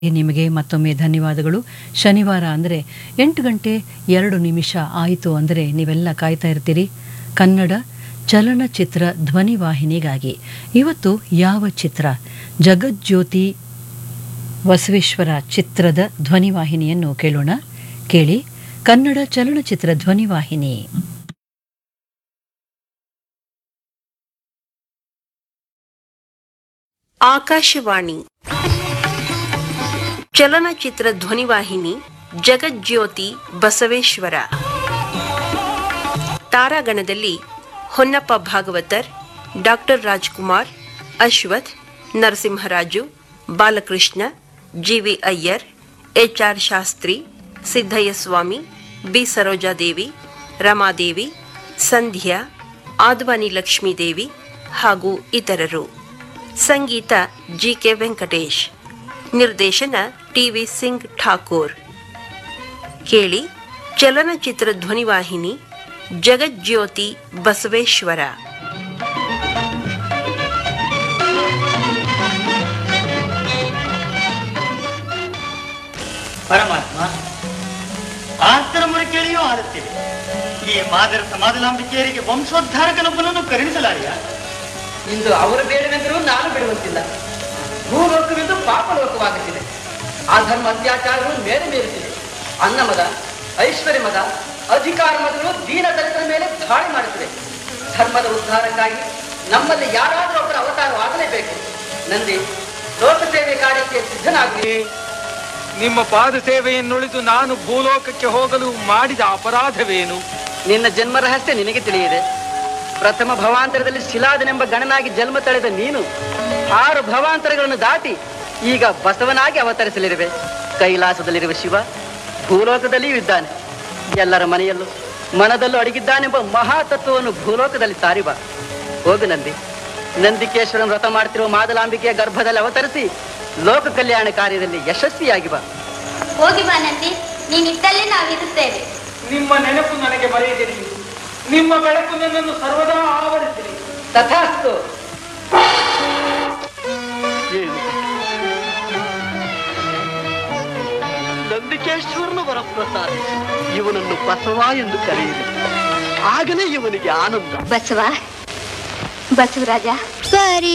ನಿಮಗೆ ಮತ್ತೊಮ್ಮೆ ಧನ್ಯವಾದಗಳು ಶನಿವಾರ ಅಂದರೆ ಎಂಟು ಗಂಟೆ ಎರಡು ನಿಮಿಷ ಆಯಿತು ಅಂದರೆ ನೀವೆಲ್ಲ ಕಾಯ್ತಾ ಇರ್ತೀರಿ ಕನ್ನಡ ಚಲನಚಿತ್ರ ಧ್ವನಿವಾಹಿನಿಗಾಗಿ ಇವತ್ತು ಯಾವ ಚಿತ್ರ ಜಗಜ್ಯೋತಿ ಬಸವೇಶ್ವರ ಚಿತ್ರದ ಧ್ವನಿವಾಹಿನಿಯನ್ನು ಕೇಳೋಣ ಕೇಳಿ ಕನ್ನಡ ಚಲನಚಿತ್ರ ಧ್ವನಿವಾಹಿನಿ ಆಕಾಶವಾಣಿ ಚಲನಚಿತ್ರ ಧ್ವನಿವಾಹಿನಿ ಜಗಜ್ಯೋತಿ ಬಸವೇಶ್ವರ ತಾರಾಗಣದಲ್ಲಿ Honnappa Bhagavathar doctor Rajkumar Ashwath Narasimharaju Balakrishna G V Iyer H R Shastri Siddaiah Swamy B Sarojadevi Ramadevi Sandhya Advani Lakshmidevi ಹಾಗೂ ಇತರರು ಸಂಗೀತ ಜಿ ಕೆ ವೆಂಕಟೇಶ್ ನಿರ್ದೇಶನ ಟಿವಿ ಸಿಂಗ್ ಠಾಕೂರ್ ಕೇಳಿ ಚಲನಚಿತ್ರ ಧ್ವನಿವಾಹಿನಿ ಜಗಜ್ಯೋತಿ ಬಸವೇಶ್ವರ ಪರಮಾತ್ಮ ಆಸ್ತರ ಮೊರೆ ಕೇಳಿಯೂ ಆಡುತ್ತೇವೆ ಈ ಮಾದರ ಸಮಾಧಾನಾಂಬಿಕೆಯರಿಗೆ ವಂಶೋದ್ಧಾರಕನೊಬ್ಬನನ್ನು ಕರುಣಿಸಲಾರಿಯ ಇಂದು ಅವರು ಬೇಡವೆಂದರೂ ನಾನು ಬಿಡುವಂತಿಲ್ಲ ಭೂಲೋಕವೆಂದು ಪಾಪಲೋಕವಾಗುತ್ತಿದೆ ಅಧರ್ಮ ಅತ್ಯಾಚಾರಗಳು ಮೇಲೆ ಮೇರುತ್ತಿದೆ ಅನ್ನ ಮದ ಐಶ್ವರ್ಯ ಮದ ಅಧಿಕಾರ ಮದಗಳು ದೀನ ದಲಿತರ ಮೇಲೆ ದಾಳಿ ಮಾಡುತ್ತಿವೆ ಧರ್ಮದ ಉದ್ಧಾರಕ್ಕಾಗಿ ನಮ್ಮಲ್ಲಿ ಯಾರಾದರೂ ಒಬ್ಬರ ಅವತಾರವಾಗಲೇಬೇಕು ನಂದಿ ಲೋಕ ಸೇವೆ ಕಾರ್ಯಕ್ಕೆ ಸಿದ್ಧನಾಗಲಿ ನಿಮ್ಮ ಪಾದ ಸೇವೆಯನ್ನುಳಿದು ನಾನು ಭೂಲೋಕಕ್ಕೆ ಹೋಗಲು ಮಾಡಿದ ಅಪರಾಧವೇನು ನಿನ್ನ ಜನ್ಮ ರಹಸ್ಯ ನಿನಗೆ ತಿಳಿಯಿದೆ ಪ್ರಥಮ ಭವಾಂತರದಲ್ಲಿ ಶಿಲಾದನೆಂಬ ಗಣನಾಗಿ ಜನ್ಮ ತಳೆದ ನೀನು ಆರು ಭವಾಂತರಗಳನ್ನು ದಾಟಿ ಈಗ ಬಸವನಾಗಿ ಅವತರಿಸಲಿರುವೆ ಕೈಲಾಸದಲ್ಲಿರುವ ಶಿವ ಭೂಲೋಕದಲ್ಲಿಯೂ ಇದ್ದಾನೆ ಎಲ್ಲರ ಮನೆಯಲ್ಲೂ ಮನದಲ್ಲೂ ಅಡಗಿದ್ದಾನೆಂಬ ಮಹಾತತ್ವವನ್ನು ಭೂಲೋಕದಲ್ಲಿ ಸಾರಿಬ ಹೋಗು ನಂದಿ ನಂದಿಕೇಶ್ವರನ ವ್ರತ ಮಾಡ್ತಿರುವ ಮಾದಲಾಂಬಿಕೆಯ ಗರ್ಭದಲ್ಲಿ ಅವತರಿಸಿ ಲೋಕ ಕಲ್ಯಾಣ ಕಾರ್ಯದಲ್ಲಿ ಯಶಸ್ವಿಯಾಗಿ ಬಾ ಹೋಗಿ ಬಾ ನಂದಿ ನೀನಿದ್ದಲ್ಲೇ ನಾವಿರುತ್ತೇವೆ ನಿಮ್ಮ ನೆನಪು ನನಗೆ ಮರೆಯದಿರಲಿ ನಿಮ್ಮ ಬೆಳಕು ನನ್ನನ್ನು ಸರ್ವದಾ ಆವರಿಸಿರಿ ತಥಾಸ್ತು ನಂದಿಕೇಶ್ವರನ ವರಪ್ರಸಾದ ಇವನನ್ನು ಬಸವ ಎಂದು ಕರೆಯಿರಿ ಆಗಲೇ ಇವನಿಗೆ ಆನಂದ ಬಸವ ಬಸವರಾಜ ಸರಿ